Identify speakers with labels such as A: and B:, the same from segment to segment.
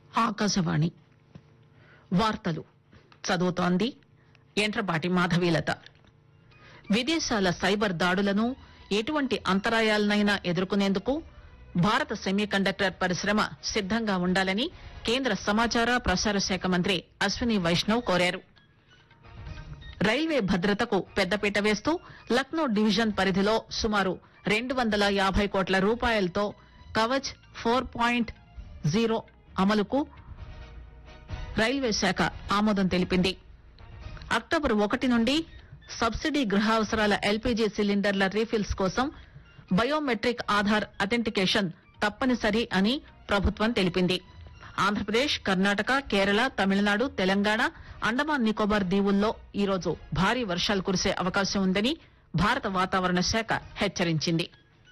A: ఆకాశవాణి వార్తలు చదువుతోంది ఎంట్రపాటి మాధవీలత విదేశాల సైబర్ దాడులను ఎటువంటి అంతరాయాలనైనా ఎదుర్కొనేందుకు భారత సెమీకండక్టర్ పరిశ్రమ సిద్దంగా ఉండాలని కేంద్ర సమాచార ప్రసార శాఖ మంత్రి అశ్విని వైష్ణవ్ కోరారు రైల్వే భద్రతకు పెద్దపీట వేస్తూ లక్నో డివిజన్ పరిధిలో సుమారు రెండు వందల యాభై కోట్ల రూపాయలతో కవచ్ ఫోర్ పాయింట్ జీరో అమలుకు రైల్వే శాఖ ఆమోదం తెలిపింది అక్టోబర్ ఒకటి నుండి సబ్సిడీ గృహావసరాల ఎల్పీజీ సిలిండర్ల రీఫిల్స్ కోసం బయోమెట్రిక్ ఆధార్ అథెంటికేషన్ తప్పనిసరి అని ప్రభుత్వం తెలిపింది ఆంధ్రప్రదేశ్ కర్ణాటక కేరళ తమిళనాడు తెలంగాణ అండమాన్ నికోబార్ దీవుల్లో ఈరోజు భారీ వర్షాలు కురిసే అవకాశం ఉందని భారత వాతావరణ శాఖ హెచ్చరించింది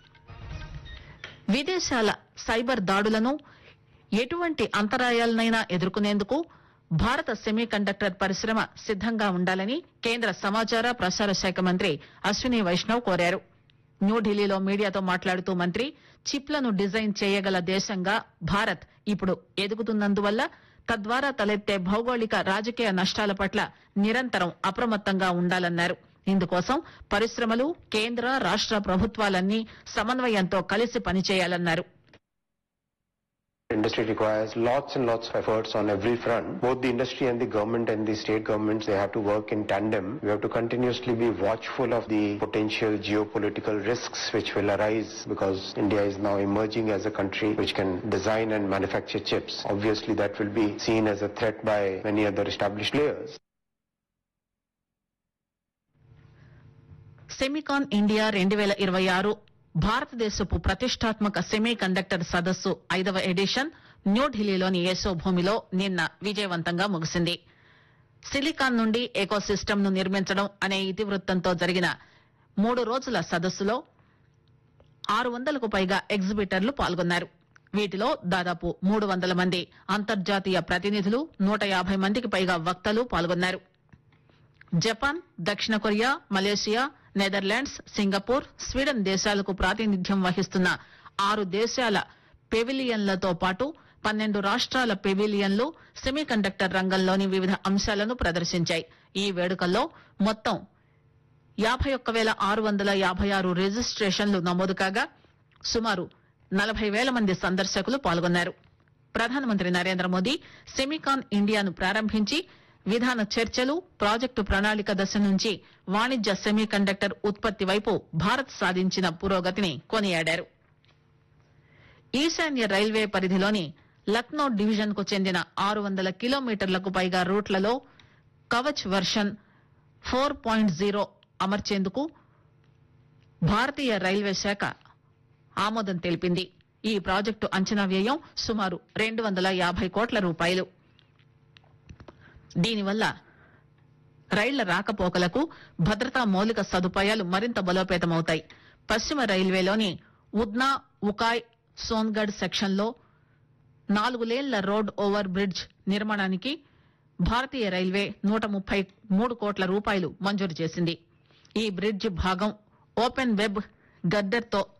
A: విదేశాల సైబర్ దాడులను ఎటువంటి అంతరాయాలనైనా ఎదుర్కొనేందుకు భారత సెమీ కండక్టర్ పరిశ్రమ సిద్దంగా ఉండాలని కేంద్ర సమాచార ప్రసార శాఖ మంత్రి అశ్విని వైష్ణవ్ కోరారు న్యూఢిల్లీలో మీడియాతో మాట్లాడుతూ మంత్రి చిప్లను డిజైన్ చేయగల దేశంగా భారత్ ఇప్పుడు ఎదుగుతున్నందువల్ల తద్వారా తలెత్తే భౌగోళిక రాజకీయ నష్టాల పట్ల నిరంతరం అప్రమత్తంగా ఉండాలన్నారు ఇందుకోసం పరిశ్రమలు కేంద్ర రాష్ట ప్రభుత్వాలన్నీ సమన్వయంతో కలిసి పనిచేయాలన్నారు
B: Industry requires lots and lots of efforts on every front. Both the industry and the government and the state governments, they have to work in tandem. We have to continuously be watchful of the potential geopolitical risks which will arise because India is now emerging as a country which can design and manufacture chips. Obviously, that will be seen as a threat by many other established players.
A: Semicon India రెండు వేల ఇరవై ఆరు భారతదేశపు ప్రతిష్టాత్మక semi conductor సదస్సు ఐదవ edition న్యూఢిల్లీలోని యశోభూమిలో నిన్న విజయవంతంగా ముగిసింది సిలికాన్ నుండి ఎకోసిస్టమ్ ను నిర్మించడం అనే ఇతివృత్తంతో జరిగిన మూడు రోజుల సదస్సులో ఆరు వందలకు పైగా ఎగ్జిబిటర్లు పాల్గొన్నారు వీటిలో దాదాపు మూడు వందల మంది అంతర్జాతీయ ప్రతినిధులు నూట యాభై మందికి పైగా వక్తలు పాల్గొన్నారు జపాన్ దక్షిణ Korea Malaysia Netherlands Singapore Sweden దేశాలకు ప్రాతినిధ్యం వహిస్తున్న ఆరు దేశాల పెవిలియన్లతో పాటు పన్నెండు రాష్ట్రాల పెవిలియన్లు సెమీకండక్టర్ రంగంలోని వివిధ అంశాలను ప్రదర్శించాయి ఈ వేడుకల్లో మొత్తం యాభై ఒక్క వేల ఆరు వందల యాభై ఆరు రిజిస్ట్రేషన్లు నమోదు కాగా సుమారు నలభై వేల మంది సందర్శకులు పాల్గొన్నారు ప్రధానమంత్రి నరేంద్ర మోదీ సెమికాన్ ఇండియాను ప్రారంభించి విధాన చర్చలు ప్రాజెక్టు ప్రణాళిక దశ నుంచి వాణిజ్య సెమీ కండక్టర్ ఉత్పత్తి వైపు భారత్ సాధించిన పురోగతిని కొనియాడారు ఈశాన్య రైల్వే పరిధిలోని లక్నో డివిజన్ కు చెందిన ఆరు వందల కిలోమీటర్లకు పైగా రూట్లలో Kavach version four point zero అమర్చేందుకు భారతీయ రైల్వే శాఖ ఆమోదం తెలిపింది ఈ ప్రాజెక్టు అంచనా వ్యయం సుమారు రెండు వందల యాభై కోట్ల రూపాయలు దీనివల్ల రైళ్ల రాకపోకలకు భద్రతా మౌలిక సదుపాయాలు మరింత బలోపేతమవుతాయి పశ్చిమ రైల్వేలోని ఉద్నా ఉకాయ్ సోన్గఢ్ సెక్షన్లో నాలుగు లేన్ల రోడ్ ఓవర్ బ్రిడ్జ్ నిర్మాణానికి భారతీయ రైల్వే నూట ముప్పై మూడు కోట్ల రూపాయలు మంజూరు చేసింది ఈ బ్రిడ్జ్ భాగం ఓపెన్ వెబ్ గడ్డర్తో